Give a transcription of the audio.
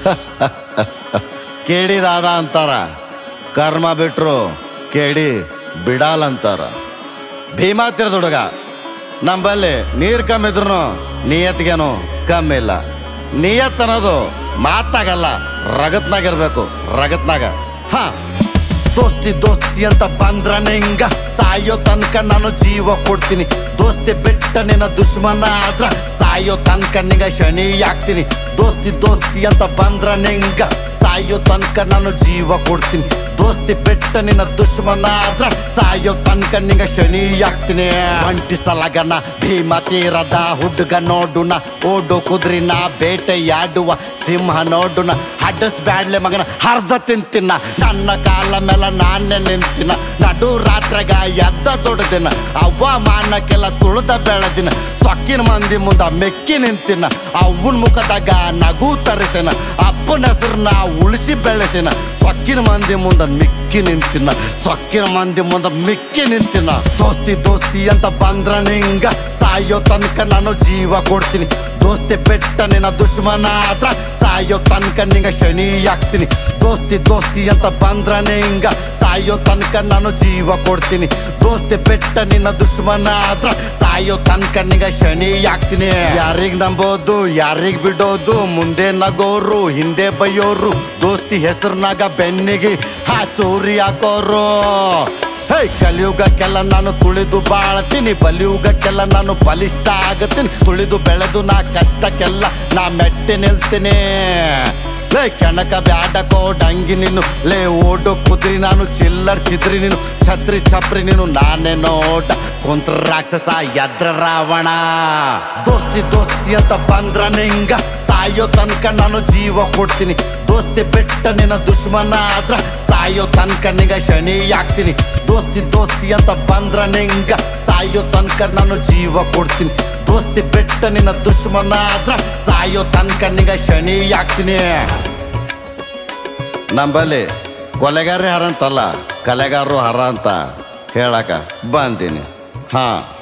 ಕೇಡಿದಾದ ಅಂತಾರ ಕರ್ಮ ಬಿಟ್ರು ಕೇಡಿ ಬಿಡಾಲ್ ಅಂತಾರ ಭೀಮಾ ತಿರ್ದ ಹುಡುಗ ನಂಬಲ್ಲಿ ನೀರು ಕಮ್ಮಿ ಇದ್ರು ನಿಯತ್ಗೇನು ಕಮ್ಮಿ ಇಲ್ಲ ನಿಯತ್ ಅನ್ನೋದು ಮಾತ್ನಾಗಲ್ಲ ರಗತ್ನಾಗಿರ್ಬೇಕು ರಗತ್ನಾಗ ಹಾ ದೋಸ್ತಿ ದೋಸ್ತಿ ಅಂತ ಬಂದ್ರ ನಿಂಗ ಸಾಯೋ ತನಕ ನಾನು ಜೀವ ಕೊಡ್ತೀನಿ ದೋಸ್ತಿ ಬಿಟ್ಟ ನಿನ್ನ ದುಶ್ಮನ ಆದ್ರ ಸಾಯೋ ತನಕ ನಿಂಗ ಶನಿ ಆಗ್ತೀನಿ ದೋಸ್ತಿ ದೋಸ್ತಿ ಅಂತ ಬಂದ್ರ ನಿಂಗ ಸಾಯೋ ತನಕ ನಾನು ಜೀವ ಕೊಡ್ತೀನಿ ದೋಸ್ತಿ ಬಿಟ್ಟ ನಿನ್ನ ದುಶ್ಮನ ಆದ್ರ ಸಾಯೋ ತನಕ ನಿಂಗ ಶನಿ ಆಗ್ತೀನಿ ಒಂಟಿ ಸಲಗನ ಭೀಮ ತೀರದ ಹುಡುಗ ನೋಡುನ ಓಡು ಕುದ್ರಿನ ಬೇಟೆಯಾಡುವ ಸಿಂಹ ನೋಡುನ ಹಡ್ಡಸ್ ಬ್ಯಾಡ್ಲೆ ಮಗನ ಹರ್ದ ತಿಂತಿನ ನನ್ನ ಕಾಲ ಮೇಲೆ ನಾನೇ ನಿಂತಿನ ನಡು ರಾತ್ರಿಗ ಎದ್ದ ದೊಡ್ಡದಿನ ಅವಮಾನಕ್ಕೆಲ್ಲ ತುಳಿದ ಬೆಳೆದಿನ ಸೊಕ್ಕಿನ ಮಂದಿ ಮುಂದ ಮೆಕ್ಕಿ ನಿಂತಿನ ಅವನ ಮುಖದಾಗ ನಗು ತರಿಸಿನ ಅಪ್ಪನ ಹೆಸರನ್ನ ಉಳಿಸಿ ಬೆಳೆಸಿನ ಸೊಕ್ಕಿನ ಮಂದಿ ಮುಂದ ಮಿಕ್ಕಿ ನಿಂತಿನ ಸೊಕ್ಕಿನ ಮಂದಿ ಮುಂದ ಮಿಕ್ಕಿ ನಿಂತಿನ ದೋಸ್ತಿ ದೋಸ್ತಿ ಅಂತ ಬಂದ್ರ ನಿಂಗ ಸಾಯೋ ತನಕ ನಾನು ಜೀವ ಕೊಡ್ತೀನಿ ದೋಸ್ತಿ ಬೆಟ್ಟ ನಿನ್ನ ದುಶ್ಮನ ಆದ್ರ ಸಾಯೋ ತನಕ ನಿಂಗ ಶನಿ ಆಗ್ತೀನಿ ದೋಸ್ತಿ ದೋಸ್ತಿ ಅಂತ ಬಂದ್ರ ನಿಂಗ ಸಾಯೋ ತನಕ ನಾನು ಜೀವ ಕೊಡ್ತೀನಿ ದೋಸ್ತಿ ಬೆಟ್ಟ ನಿನ್ನ ದುಶ್ಮನ ಆದ್ರ ಸಾಯೋ ತನಕ ನಿಂಗ ಶನಿ ಆಗ್ತೀನಿ ಯಾರಿಗ್ ನಂಬೋದು ಯಾರಿಗ್ ಬಿಡೋದು ಮುಂದೆ ನಗೋರು ಹಿಂದೆ ಬೈಯೋರು ದೋಸ್ತಿ ಹೆಸರ್ನಾಗ ಬೆನ್ನಿಗೆ ಹಾ ಚೋರಿ ಹಾಕೋರು ಹೇ ಕಲಿಯುಗಕ್ಕೆಲ್ಲ ನಾನು ತುಳಿದು ಬಾಳ್ತೀನಿ ಬಲಿಯುಗಕ್ಕೆಲ್ಲ ನಾನು ಬಲಿಷ್ಠ ಆಗತ್ತೀನಿ ತುಳಿದು ಬೆಳೆದು ನಾ ಕಷ್ಟಕ್ಕೆಲ್ಲ ನಾ ಮೆಟ್ಟಿ ನಿಲ್ತೀನಿ ಲೇ ಕೆಣಕ ಬ್ಯಾಟ ಕೋಡಂಗಿ ನೀನು ಲೇ ಓಡೋ ಕುದ್ರಿ ನಾನು ಚಿಲ್ಲರ್ ಚಿದ್ರಿ ನೀನು ಛತ್ರಿ ಛಪ್ರಿ ನೀನು ನಾನೇ ನೋಡ ಕುಂತ್ರ ರಾಕ್ಷಸ ಎದ್ರ ರಾವಣ ದೋಸ್ತಿ ದೋಸ್ತಿ ಅಂತ ಬಂದ್ರ ನಿಂಗ ಸಾಯೋ ತನಕ ನಾನು ಜೀವ ಕೊಡ್ತೀನಿ ದೋಸ್ತಿ ಬಿಟ್ಟ ನಿನ್ನ ದುಶ್ಮನ ಆದ್ರ ಸಾಯೋ ತನಕ ನಿಂಗ ಶನಿ ಆಗ್ತೀನಿ ದೋಸ್ತಿ ದೋಸ್ತಿ ಅಂತ ಬಂದ್ರ ನಿಂಗ ಸಾಯೋ ತನಕ ನಾನು ಜೀವ ಕೊಡ್ತೀನಿ ದೋಸ್ತಿ ಬಿಟ್ಟ ನಿನ್ನ ದುಶ್ಮನ ಆದ್ರ ಸಾಯೋ ತನಕ ನಿಂಗ ಶನಿ ಆಗ್ತೀನಿ ನಂಬಲ್ಲಿ ಕೊಲೆಗಾರೇ ಹರ ಅಂತಲ್ಲ ಕಲೆಗಾರರು ಹರ ಅಂತ ಹೇಳಕ ಬಂದೀನಿ ಹಾ